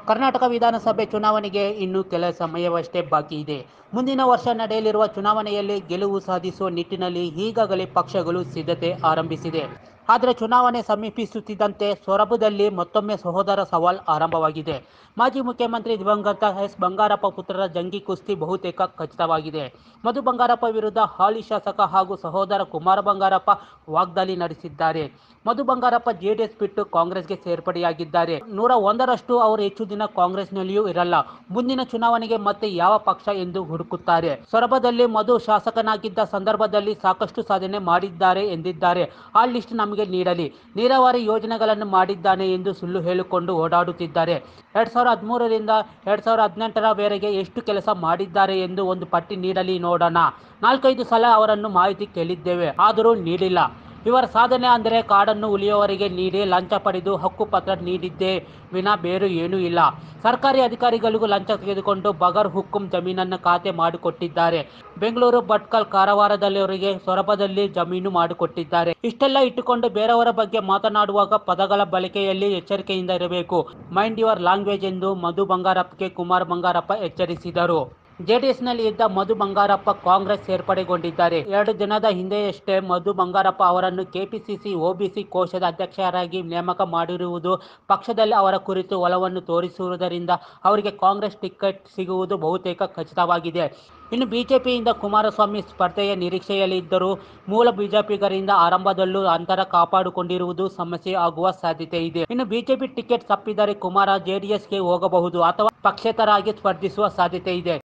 ಕರ್ನಾಟಕ ವಿಧಾನಸಭೆ ಚುನಾವಣೆಗೆ ಇನ್ನು ಕೆಲ ಸಮಯವಷ್ಟೇ ಬಾಕಿ ಇದೆ ಮುಂದಿನ ವರ್ಷ ನಡೆಯಲಿರುವ ಚುನಾವಣೆಯಲ್ಲಿ ಗೆಲುವು ಸಾಧಿಸುವ ನಿಟ್ಟಿನಲ್ಲಿ ಈಗಾಗಲೇ ಪಕ್ಷಗಳು ಸಿದ್ಧತೆ ಆರಂಭಿಸಿದೆ ಆದರೆ ಚುನಾವಣೆ ಸಮೀಪಿಸುತ್ತಿದ್ದಂತೆ ಸೊರಬದಲ್ಲಿ ಮತ್ತೊಮ್ಮೆ ಸಹೋದರ ಸವಾಲ್ ಆರಂಭವಾಗಿದೆ ಮಾಜಿ ಮುಖ್ಯಮಂತ್ರಿ ದಿವಂಗತ ಎಸ್ ಬಂಗಾರಪ್ಪ ಪುತ್ರರ ಜಂಗಿ ಕುಸ್ತಿ ಬಹುತೇಕ ಖಚಿತವಾಗಿದೆ ಮಧು ಬಂಗಾರಪ್ಪ ವಿರುದ್ಧ ಹಾಲಿ ಶಾಸಕ ಹಾಗೂ ಸಹೋದರ ಕುಮಾರ ಬಂಗಾರಪ್ಪ ವಾಗ್ದಾಳಿ ನಡೆಸಿದ್ದಾರೆ ಮಧು ಬಂಗಾರಪ್ಪ ಜೆಡಿಎಸ್ ಬಿಟ್ಟು ಕಾಂಗ್ರೆಸ್ಗೆ ಸೇರ್ಪಡೆಯಾಗಿದ್ದಾರೆ ನೂರ ಒಂದರಷ್ಟು ಅವರು ಹೆಚ್ಚು ದಿನ ಕಾಂಗ್ರೆಸ್ನಲ್ಲಿಯೂ ಇರಲ್ಲ ಮುಂದಿನ ಚುನಾವಣೆಗೆ ಮತ್ತೆ ಯಾವ ಪಕ್ಷ ಎಂದು ಹುಡುಕುತ್ತಾರೆ ಸೊರಬದಲ್ಲಿ ಮಧು ಶಾಸಕನಾಗಿದ್ದ ಸಂದರ್ಭದಲ್ಲಿ ಸಾಕಷ್ಟು ಸಾಧನೆ ಮಾಡಿದ್ದಾರೆ ಎಂದಿದ್ದಾರೆ ಆ ಲಿಸ್ಟ್ ನಮಗೆ ನೀಡಲಿ ನೀರಾವರಿ ಯೋಜನೆಗಳನ್ನು ಮಾಡಿದ್ದಾನೆ ಎಂದು ಸುಳ್ಳು ಹೇಳಿಕೊಂಡು ಓಡಾಡುತ್ತಿದ್ದಾರೆ ಎರಡ್ ಸಾವಿರದ ಹದಿಮೂರರಿಂದ ಎರಡ್ ಸಾವಿರದ ಹದಿನೆಂಟರವರೆಗೆ ಎಷ್ಟು ಕೆಲಸ ಮಾಡಿದ್ದಾರೆ ಎಂದು ಒಂದು ಪಟ್ಟಿ ನೀಡಲಿ ನೋಡೋಣ ನಾಲ್ಕೈದು ಸಲ ಅವರನ್ನು ಮಾಹಿತಿ ಕೇಳಿದ್ದೇವೆ ಆದರೂ ನೀಡಿಲ್ಲ ಇವರ ಸಾಧನೆ ಅಂದರೆ ಕಾಡನ್ನು ಉಳಿಯುವವರಿಗೆ ನೀಡಿ ಲಂಚ ಪಡೆದು ಹಕ್ಕುಪತ್ರ ನೀಡಿದ್ದೇ ವಿನ ಬೇರೆ ಏನೂ ಇಲ್ಲ ಸರ್ಕಾರಿ ಅಧಿಕಾರಿಗಳಿಗೂ ಲಂಚ ತೆಗೆದುಕೊಂಡು ಬಗರ್ ಹುಕ್ಕುಂ ಜಮೀನನ್ನು ಖಾತೆ ಮಾಡಿಕೊಟ್ಟಿದ್ದಾರೆ ಬೆಂಗಳೂರು ಭಟ್ಕಲ್ ಕಾರವಾರದಲ್ಲಿವರಿಗೆ ಸೊರಬದಲ್ಲಿ ಜಮೀನು ಮಾಡಿಕೊಟ್ಟಿದ್ದಾರೆ ಇಷ್ಟೆಲ್ಲ ಇಟ್ಟುಕೊಂಡು ಬೇರೆಯವರ ಬಗ್ಗೆ ಮಾತನಾಡುವಾಗ ಪದಗಳ ಬಳಕೆಯಲ್ಲಿ ಎಚ್ಚರಿಕೆಯಿಂದ ಇರಬೇಕು ಮೈಂಡ್ ಯುವರ್ ಲ್ಯಾಂಗ್ವೇಜ್ ಎಂದು ಮಧು ಬಂಗಾರಪ್ಪಗೆ ಕುಮಾರ್ ಬಂಗಾರಪ್ಪ ಎಚ್ಚರಿಸಿದರು ಜೆಡಿಎಸ್ನಲ್ಲಿ ಇದ್ದ ಮಧು ಬಂಗಾರಪ್ಪ ಕಾಂಗ್ರೆಸ್ ಸೇರ್ಪಡೆಗೊಂಡಿದ್ದಾರೆ ಎರಡು ದಿನದ ಹಿಂದೆಯಷ್ಟೇ ಮಧು ಬಂಗಾರಪ್ಪ ಅವರನ್ನು ಕೆಪಿಸಿಸಿ ಒಬಿಸಿ ಕೋಶದ ಅಧ್ಯಕ್ಷರಾಗಿ ನೇಮಕ ಮಾಡಿರುವುದು ಪಕ್ಷದಲ್ಲಿ ಅವರ ಕುರಿತು ಒಲವನ್ನು ತೋರಿಸುವುದರಿಂದ ಅವರಿಗೆ ಕಾಂಗ್ರೆಸ್ ಟಿಕೆಟ್ ಸಿಗುವುದು ಬಹುತೇಕ ಖಚಿತವಾಗಿದೆ ಇನ್ನು ಬಿಜೆಪಿಯಿಂದ ಕುಮಾರಸ್ವಾಮಿ ಸ್ಪರ್ಧೆಯ ನಿರೀಕ್ಷೆಯಲ್ಲಿದ್ದರೂ ಮೂಲ ಬಿಜೆಪಿಗರಿಂದ ಆರಂಭದಲ್ಲೂ ಅಂತರ ಕಾಪಾಡಿಕೊಂಡಿರುವುದು ಸಮಸ್ಯೆ ಆಗುವ ಸಾಧ್ಯತೆ ಇದೆ ಇನ್ನು ಬಿಜೆಪಿ ಟಿಕೆಟ್ ತಪ್ಪಿದರೆ ಕುಮಾರ ಜೆಡಿಎಸ್ಗೆ ಹೋಗಬಹುದು ಅಥವಾ ಪಕ್ಷೇತರಾಗಿ ಸ್ಪರ್ಧಿಸುವ ಸಾಧ್ಯತೆ ಇದೆ